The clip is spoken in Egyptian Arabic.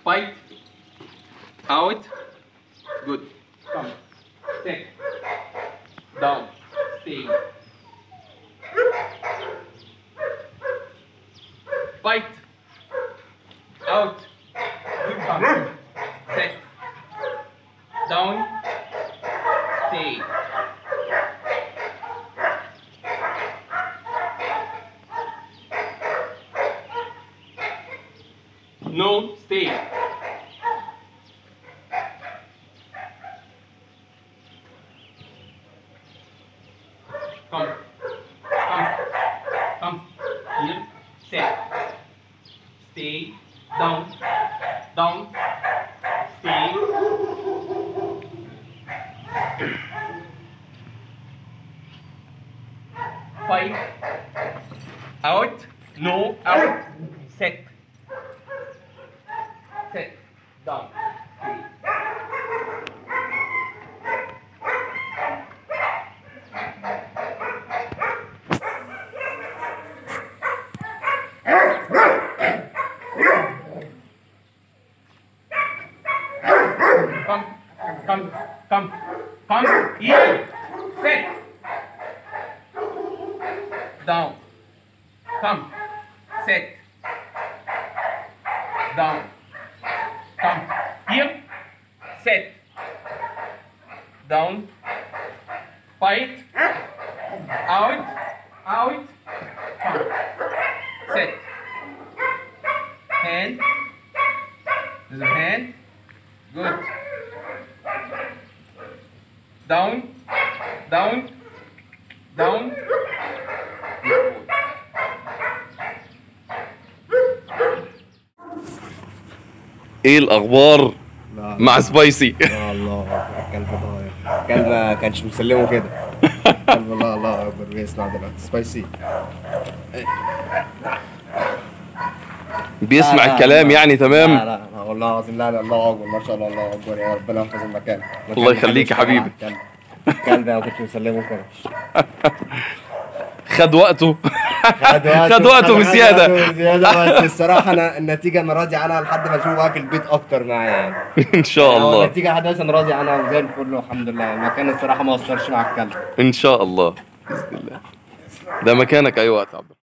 bite out good come sit down stay bite out good come sit down stay no stay come come come here sit stay down down stay fight out no out sit sit down stay come, come, come, come here. Sit. Down. Come. Sit. Down. Come here. Sit. Down. Fight. Out. Out. Come. Sit. Hand. There's a hand. Good. Down, down, down. ايه الاخبار لا مع سبايسي لا الله اكبر الكلب ضايع الكلب ما كانش مسلمه كده الكلب الله الله اكبر بيسمع دلوقتي سبايسي بيسمع لا، لا، الكلام لا. يعني لا تمام لا لا والله العظيم لا لا الله اكبر ما شاء الله الله اكبر يا ربنا يحفظ المكان مكان الله يخليك يا حلو حبيبي. الكلب الكلب انا ما كنتش مسلمه كده خد وقته خد خد وقته بزياده وقته بزياده بس الصراحه انا النتيجه انا راضي عنها لحد ما اشوف اكل البيت اكتر معايا يعني ان شاء هو الله النتيجه لحد دلوقتي انا راضي عنها وزي الفل والحمد لله المكان الصراحه ما اثرش مع الكلب ان شاء الله باذن الله ده مكانك اي وقت يا عبد